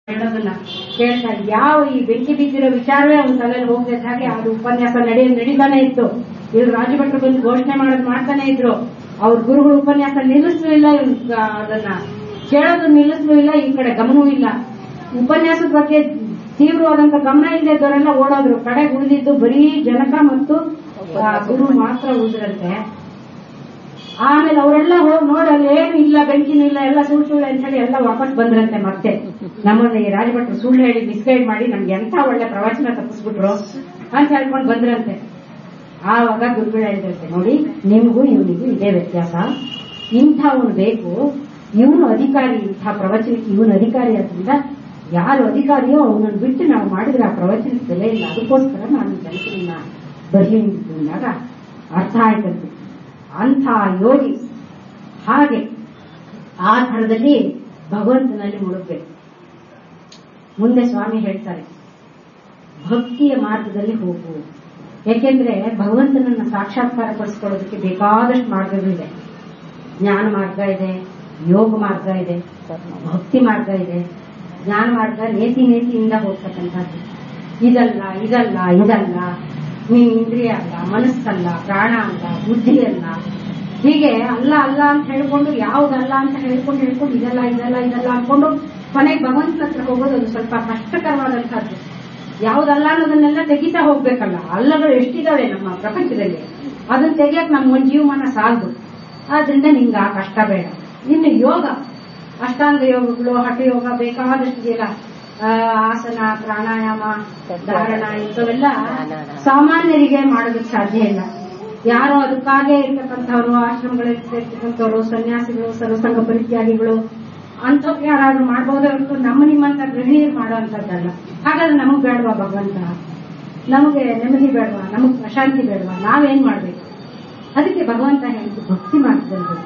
ಹೇಳೋದನ್ನ ಕೇಳ್ತಾ ಇದ್ದೆ. ಯಾವ ಈ ಬೆಂಕಿ ಬಿದ್ದಿರೋ ವಿಚಾರವೇ ಅವ್ನ ತಲೆಯಲ್ಲಿ ಹೋಗದ ಹಾಗೆ ಅದು ಉಪನ್ಯಾಸ ನಡಿ ನಡೀತಾನೆ ಇತ್ತು ಇಲ್ಲಿ ರಾಜಭಟ್ರು ಬಂದು ಘೋಷಣೆ ಮಾಡೋದು ಮಾಡ್ತಾನೆ ಇದ್ರು ಅವ್ರ ಗುರುಗಳು ಉಪನ್ಯಾಸ ನಿಲ್ಲಿಸಲಿಲ್ಲ ಅದನ್ನ ಕೇಳೋದು ನಿಲ್ಲಿಸಲೂ ಇಲ್ಲ ಈ ಕಡೆ ಗಮನವೂ ಇಲ್ಲ ಉಪನ್ಯಾಸದ ಬಗ್ಗೆ ತೀವ್ರವಾದಂತ ಗಮನ ಇಲ್ಲದೆ ಇದ್ದವರೆಲ್ಲ ಓಡೋದ್ರು ಕಡೆ ಉಳಿದಿದ್ದು ಬರೀ ಜನಕ ಮತ್ತು ಆ, ಗುರು ಮಾತ್ರ ಉಳಿದ್ರಂತೆ ಆಮೇಲೆ ಅವರೆಲ್ಲ ಹೋಗಿ ನೋಡಲ್ಲಿ ಏನು ಇಲ್ಲ ಬೆಂಕಿನೂ ಇಲ್ಲ ಎಲ್ಲ ಸುಳ್ಳು ಸುಳ್ಳು ಅಂತ ಹೇಳಿ ಎಲ್ಲ ವಾಪಸ್ ಬಂದ್ರಂತೆ ಮತ್ತೆ ನಮ್ಮನ್ನ ಈ ರಾಜಭಟ್ರು ಸುಳ್ಳು ಹೇಳಿ ಮಿಸ್ಗೈಡ್ ಮಾಡಿ ನಮ್ಗೆ ಎಂತ ಒಳ್ಳೆ ಪ್ರವಚನ ತಪ್ಪಿಸ್ಬಿಟ್ರು ಅಂತ ಹೇಳ್ಕೊಂಡು ಬಂದ್ರಂತೆ ಆವಾಗ ಗುರುಗಳು ಹೇಳಿದ್ರಂತೆ ನೋಡಿ ನಿಮಗೂ ಇವನಿಗೂ ಇದೇ ವ್ಯತ್ಯಾಸ ಇಂಥವನು ಬೇಕು ಇವನು ಅಧಿಕಾರಿ ಇಂಥ ಪ್ರವಚನಕ್ಕೆ ಇವನು ಅಧಿಕಾರಿ ಆದ್ರಿಂದ ಯಾರು ಅಧಿಕಾರಿಯೋ ಅವನನ್ನು ಬಿಟ್ಟು ನಾವು ಮಾಡಿದ್ರೆ ಆ ಪ್ರವಚನಕ್ಕೆ ಬೆಲೆ ಇಲ್ಲ ಅದಕ್ಕೋಸ್ಕರ ನಾನು ಕೆಲಸವನ್ನ ಬರೆಯುವುದು ಅಂದಾಗ ಅರ್ಥ ಆಯ್ತಂತೆ ಅಂಥ ಯೋಗಿ ಹಾಗೆ ಆ ಥರದಲ್ಲಿ ಭಗವಂತನಲ್ಲಿ ಮುಳುಗಬೇಕು ಮುಂದೆ ಸ್ವಾಮಿ ಹೇಳ್ತಾರೆ ಭಕ್ತಿಯ ಮಾರ್ಗದಲ್ಲಿ ಹೋಗು ಯಾಕೆಂದ್ರೆ ಭಗವಂತನನ್ನ ಸಾಕ್ಷಾತ್ಕಾರ ಪಡಿಸ್ಕೊಳ್ಳೋದಕ್ಕೆ ಬೇಕಾದಷ್ಟು ಮಾರ್ಗಗಳಿದೆ ಜ್ಞಾನ ಮಾರ್ಗ ಇದೆ ಯೋಗ ಮಾರ್ಗ ಇದೆ ಭಕ್ತಿ ಮಾರ್ಗ ಇದೆ ಜ್ಞಾನ ಮಾರ್ಗ ನೇತಿ ನೇತಿಯಿಂದ ಹೋಗ್ತಕ್ಕಂಥದ್ದು ಇದಲ್ಲ ಇದಲ್ಲ ಇದಲ್ಲ ನೀನ್ ಇಂದ್ರಿಯ ಅಲ್ಲ ಮನಸ್ಸಲ್ಲ ಪ್ರಾಣ ಅಲ್ಲ ಬುದ್ಧಿ ಅಲ್ಲ ಹೀಗೆ ಅಲ್ಲ ಅಲ್ಲ ಅಂತ ಹೇಳ್ಕೊಂಡು ಯಾವುದಲ್ಲ ಅಂತ ಹೇಳ್ಕೊಂಡು ಹೇಳ್ಕೊಂಡು ಇದಲ್ಲ ಇದಲ್ಲ ಇದಲ್ಲ ಅನ್ಕೊಂಡು ಕೊನೆಗೆ ಭಗವಂತನ ಹತ್ರ ಹೋಗೋದು ಅದು ಸ್ವಲ್ಪ ಕಷ್ಟಕರವಾದಂತಹದ್ದು ಯಾವುದಲ್ಲ ಅನ್ನೋದನ್ನೆಲ್ಲ ತೆಗಿತಾ ಹೋಗ್ಬೇಕಲ್ಲ ಅಲ್ಲಗಳು ಎಷ್ಟಿದಾವೆ ನಮ್ಮ ಪ್ರಪಂಚದಲ್ಲಿ ಅದನ್ನ ತೆಗಿಯಕ್ ನಮ್ಮ ಒಂದು ಜೀವಮಾನ ಸಾಲದು ಆದ್ರಿಂದ ನಿಂಗೆ ಆ ಕಷ್ಟ ಬೇಡ ಇನ್ನು ಯೋಗ ಅಷ್ಟಾಂಗ ಯೋಗಗಳು ಹಠ ಯೋಗ ಬೇಕಾದಷ್ಟು ಇದೆಯಲ್ಲ ಆ, ಆಸನ ಪ್ರಾಣಾಯಾಮ ಧಾರಣ ಇಂಥವೆಲ್ಲ ಸಾಮಾನ್ಯರಿಗೆ ಮಾಡೋದಕ್ಕೆ ಸಾಧ್ಯ ಇಲ್ಲ ಯಾರೋ ಅದಕ್ಕಾಗೆ ಇರ್ತಕ್ಕಂಥವ್ರು ಆಶ್ರಮಗಳಲ್ಲಿ ಇರ್ತಕ್ಕಂಥವ್ರು ಸನ್ಯಾಸಿಗಳು ಸರ್ವಸಂಗ ಪರಿತ್ಯಾಗಿಗಳು ಅಂಥವ್ರು ಯಾರಾದ್ರೂ ಮಾಡಬಹುದೇ ಹೊರತು ನಮ್ಮ ನಿಮ್ಮಂತ ಗೃಹಿಣಿಯರು ಮಾಡುವಂತದ್ದಲ್ಲ ಹಾಗಾದ್ರೆ ನಮಗ್ ಬೇಡವಾ ಭಗವಂತ ನಮಗೆ ನೆಮ್ಮದಿ ಬೇಡವಾ ನಮಗ್ ಪ್ರಶಾಂತಿ ಬೇಡವಾ ನಾವೇನ್ ಮಾಡ್ಬೇಕು ಅದಕ್ಕೆ ಭಗವಂತ ಹೇಳಿದ್ದು ಭಕ್ತಿ ಮಾಡ್ತಿದ್ರು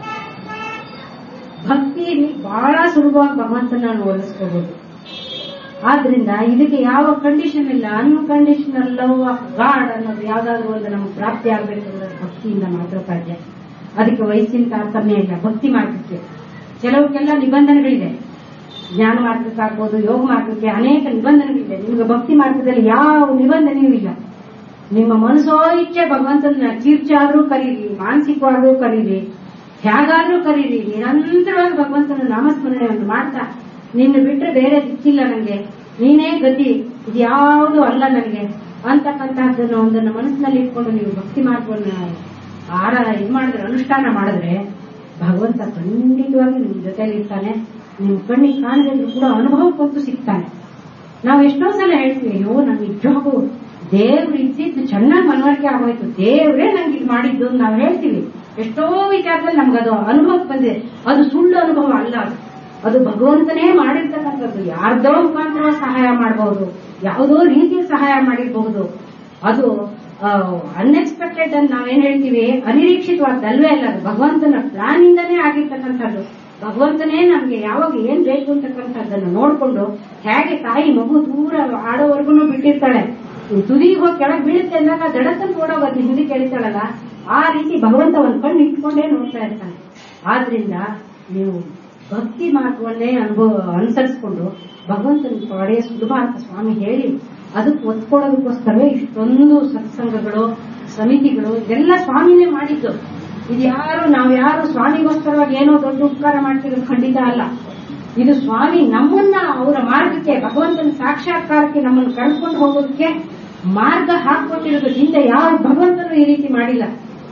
ಭಕ್ತಿಯಲ್ಲಿ ಬಹಳ ಸುಲಭವಾಗಿ ಭಗವಂತನ ನಾವು ಒಲಿಸ್ಕೋಬಹುದು ಆದ್ರಿಂದ ಇದಕ್ಕೆ ಯಾವ ಕಂಡೀಷನ್ ಇಲ್ಲ ಅನ್ಕಂಡೀಷನಲ್ ಲವ್ ಆಫ್ ಗಾಡ್ ಅನ್ನೋದು ಯಾವ್ದಾದ್ರು ಒಂದು ನಮ್ಗೆ ಪ್ರಾಪ್ತಿ ಆಗ್ಬೇಕು ಅಂದ್ರೆ ಭಕ್ತಿಯಿಂದ ಮಾತ್ರ ಸಾಧ್ಯ ಅದಕ್ಕೆ ವಯಸ್ಸಿನ ತಾರತಮ್ಯ ಇಲ್ಲ ಭಕ್ತಿ ಮಾರ್ಗಕ್ಕೆ ಕೆಲವಕ್ಕೆಲ್ಲ ನಿಬಂಧನೆಗಳಿದೆ ಜ್ಞಾನ ಮಾರ್ಗಕ್ಕಾಗ್ಬೋದು ಯೋಗ ಮಾರ್ಗಕ್ಕೆ ಅನೇಕ ನಿಬಂಧನೆಗಳಿದೆ ನಿಮ್ಗೆ ಭಕ್ತಿ ಮಾರ್ಗದಲ್ಲಿ ಯಾವ ನಿಬಂಧನೆಯೂ ಇಲ್ಲ ನಿಮ್ಮ ಮನಸ್ಸೋ ಇಚ್ಛೆ ಭಗವಂತನ ತೀರ್ಚಾದ್ರೂ ಕರೀರಿ ಮಾನಸಿಕವಾದ್ರೂ ಕರೀರಿ ಹೇಗಾದ್ರೂ ಕರೀರಿ ನಿರಂತರವಾಗಿ ಭಗವಂತನ ನಾಮಸ್ಮರಣೆ ಒಂದು ಮಾಡ್ತಾ ನಿನ್ನ ಬಿಟ್ರೆ ಬೇರೆ ದಿಕ್ಕಿಲ್ಲ ನನಗೆ ನೀನೇ ಗತಿ ಇದು ಯಾವುದು ಅಲ್ಲ ನನಗೆ ಅಂತಕ್ಕಂತಹದ್ದನ್ನು ಒಂದನ್ನು ಮನಸ್ಸಿನಲ್ಲಿ ಇಟ್ಕೊಂಡು ನೀವು ಭಕ್ತಿ ಮಾರ್ಗವನ್ನ ಆರ ಇದು ಮಾಡಿದ್ರೆ ಅನುಷ್ಠಾನ ಮಾಡಿದ್ರೆ ಭಗವಂತ ಖಂಡಿತವಾಗಿ ನಿಮ್ ಜೊತೆಲಿ ಇರ್ತಾನೆ ನಿಮ್ ಕಣ್ಣಿಗೆ ಕಾಣದೇ ಇದ್ರೂ ಕೂಡ ಅನುಭವಕ್ಕಂತೂ ಸಿಗ್ತಾನೆ ನಾವು ಎಷ್ಟೋ ಸಲ ಹೇಳ್ತೀವಿ ಅಯ್ಯೋ ನನ್ಗೆ ನಿಜವಾಗೂ ದೇವ್ರು ಇದ್ದಿದ್ದು ಚೆನ್ನಾಗಿ ಮನವರಿಕೆ ಆಗೋಯ್ತು ದೇವ್ರೇ ನಂಗೆ ಇದು ಮಾಡಿದ್ದು ಅಂತ ನಾವು ಹೇಳ್ತೀವಿ ಎಷ್ಟೋ ವಿಚಾರದಲ್ಲಿ ನಮ್ಗದು ಅನುಭವಕ್ಕೆ ಬಂದಿದೆ ಅದು ಸುಳ್ಳು ಅನುಭವ ಅಲ್ಲ ಅದು ಅದು ಭಗವಂತನೇ ಮಾಡಿರ್ತಕ್ಕಂಥದ್ದು ಯಾರ್ದೋ ಮುಖಾಂತರ ಸಹಾಯ ಮಾಡಬಹುದು ಯಾವುದೋ ರೀತಿಯ ಸಹಾಯ ಮಾಡಿರಬಹುದು ಅದು ಅನ್ಎಕ್ಸ್ಪೆಕ್ಟೆಡ್ ಅಂತ ನಾವೇನ್ ಹೇಳ್ತೀವಿ ಅನಿರೀಕ್ಷಿತವಾದಲ್ವೇ ಅಲ್ಲ ಅದು ಭಗವಂತನ ಪ್ಲಾನ್ ಇಂದಾನೇ ಆಗಿರ್ತಕ್ಕಂಥದ್ದು ಭಗವಂತನೇ ನಮ್ಗೆ ಯಾವಾಗ ಏನ್ ಬೇಕು ಅಂತಕ್ಕಂಥದ್ದನ್ನು ನೋಡ್ಕೊಂಡು ಹೇಗೆ ತಾಯಿ ಮಗು ದೂರ ಆಡೋವರೆಗೂ ಬಿಟ್ಟಿರ್ತಾಳೆ ತುದಿಗೆ ಹೋಗಿ ಕೆಳಗೆ ಬೀಳುತ್ತೆ ಅಂದಾಗ ದಡತಲ್ಲಿ ಓಡೋಗೋದು ಹಿಂದೆ ಕೇಳಿತಾಳಲ್ಲ ಆ ರೀತಿ ಭಗವಂತ ಒಂದ್ ಕಣ್ಣು ಇಟ್ಕೊಂಡೇ ನೋಡ್ತಾ ಇರ್ತಾನೆ ಆದ್ರಿಂದ ನೀವು ಭಕ್ತಿ ಮಾರ್ಗವನ್ನೇ ಅನುಭವ ಅನುಸರಿಸಿಕೊಂಡು ಭಗವಂತನ ಪಡೆಯ ಸುಲಭ ಅಂತ ಸ್ವಾಮಿ ಹೇಳಿ ಅದಕ್ಕೆ ಒತ್ಕೊಡೋದಕ್ಕೋಸ್ಕರವೇ ಇಷ್ಟೊಂದು ಸತ್ಸಂಗಗಳು ಸಮಿತಿಗಳು ಇದೆಲ್ಲ ಸ್ವಾಮಿನೇ ಮಾಡಿದ್ದು ಇದು ಯಾರು ನಾವು ಯಾರು ಸ್ವಾಮಿಗೋಸ್ಕರವಾಗಿ ಏನೋ ದೊಡ್ಡ ಉಪಕಾರ ಮಾಡ್ತಿರೋದು ಖಂಡಿತ ಅಲ್ಲ ಇದು ಸ್ವಾಮಿ ನಮ್ಮನ್ನ ಅವರ ಮಾರ್ಗಕ್ಕೆ ಭಗವಂತನ ಸಾಕ್ಷಾತ್ಕಾರಕ್ಕೆ ನಮ್ಮನ್ನು ಕರೆದುಕೊಂಡು ಹೋಗೋದಕ್ಕೆ ಮಾರ್ಗ ಹಾಕೊಟ್ಟಿರೋದು ಹಿಂದೆ ಯಾವ ಭಗವಂತನು ಈ ರೀತಿ ಮಾಡಿಲ್ಲ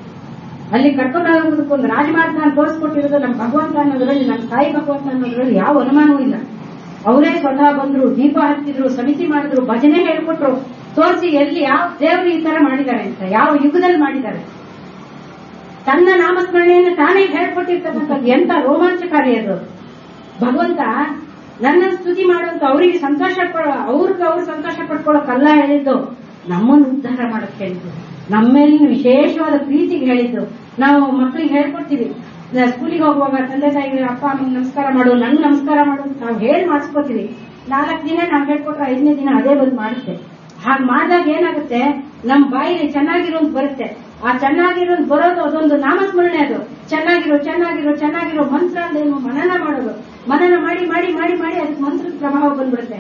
ಅಲ್ಲಿ ಕರ್ಕೊಂಡು ಹೋಗೋದಕ್ಕೆ ಒಂದು ರಾಜಮಾರ್ಗ ಅಂತ ತೋರಿಸ್ಕೊಟ್ಟಿರೋದು ನಮ್ಮ ಭಗವಂತ ಅನ್ನೋದ್ರಲ್ಲಿ ನಮ್ಮ ತಾಯಿ ಭಗವಂತ ಅನ್ನೋದ್ರಲ್ಲಿ ಯಾವ ಅನುಮಾನವೂ ಇಲ್ಲ ಅವರೇ ಸ್ವತಃ ಬಂದ್ರು ದೀಪ ಹಚ್ಚಿದ್ರು ಸಮಿತಿ ಮಾಡಿದ್ರು ಭಜನೆ ಹೇಳ್ಕೊಟ್ರು ತೋರಿಸಿ ಎಲ್ಲಿ ಯಾವ ದೇವರು ಈ ತರ ಮಾಡಿದ್ದಾರೆ ಅಂತ ಯಾವ ಯುಗದಲ್ಲಿ ಮಾಡಿದ್ದಾರೆ ತನ್ನ ನಾಮಸ್ಮರಣೆಯನ್ನು ತಾನೇ ಹೇಳ್ಕೊಟ್ಟಿರ್ತಕ್ಕಂಥದ್ದು ಎಂತ ರೋಮಾಂಚಕಾರಿ ಅದು ಭಗವಂತ ನನ್ನ ಸ್ತುತಿ ಮಾಡುವಂತ ಅವರಿಗೆ ಸಂತೋಷ ಪಡೋ ಅವ್ರಿಗೆ ಅವ್ರು ಸಂತೋಷ ಪಡ್ಕೊಳ್ಳೋಕಲ್ಲ ಹೇಳಿದ್ದು ನಮ್ಮನ್ನು ಉದ್ಧಾರ ಮಾಡಕ್ ಹೇಳಿದ್ದು ನಮ್ಮ ಮೇಲಿನ ವಿಶೇಷವಾದ ಪ್ರೀತಿಗೆ ಹೇಳಿದ್ದು ನಾವು ಮಕ್ಕಳಿಗೆ ಹೇಳ್ಕೊಡ್ತೀವಿ ಸ್ಕೂಲಿಗೆ ಹೋಗುವಾಗ ತಂದೆ ತಾಯಿಗೆ ಅಪ್ಪ ಅಮ್ಮಂಗೆ ನಮಸ್ಕಾರ ಮಾಡು ನಂಗೆ ನಮಸ್ಕಾರ ಮಾಡು ಅಂತ ನಾವು ಹೇಳಿ ಮಾಡಿಸ್ಕೊತೀವಿ ನಾಲ್ಕು ದಿನ ನಾವು ಹೇಳ್ಕೊಟ್ರೆ ಐದನೇ ದಿನ ಅದೇ ಬಂದು ಮಾಡುತ್ತೆ ಹಾಗೆ ಮಾಡಿದಾಗ ಏನಾಗುತ್ತೆ ನಮ್ಮ ಬಾಯಿಲಿ ಚೆನ್ನಾಗಿರೋದು ಬರುತ್ತೆ ಆ ಚೆನ್ನಾಗಿರೋದು ಬರೋದು ಅದೊಂದು ನಾಮಸ್ಮರಣೆ ಅದು ಚೆನ್ನಾಗಿರೋ ಚೆನ್ನಾಗಿರೋ ಚೆನ್ನಾಗಿರೋ ಮಂತ್ರ ಅಂದೇನು ಮನನ ಮಾಡೋದು ಮನನ ಮಾಡಿ ಮಾಡಿ ಮಾಡಿ ಮಾಡಿ ಅದಕ್ಕೆ ಮಂತ್ರದ ಪ್ರಭಾವ ಬಂದ್ಬಿಡುತ್ತೆ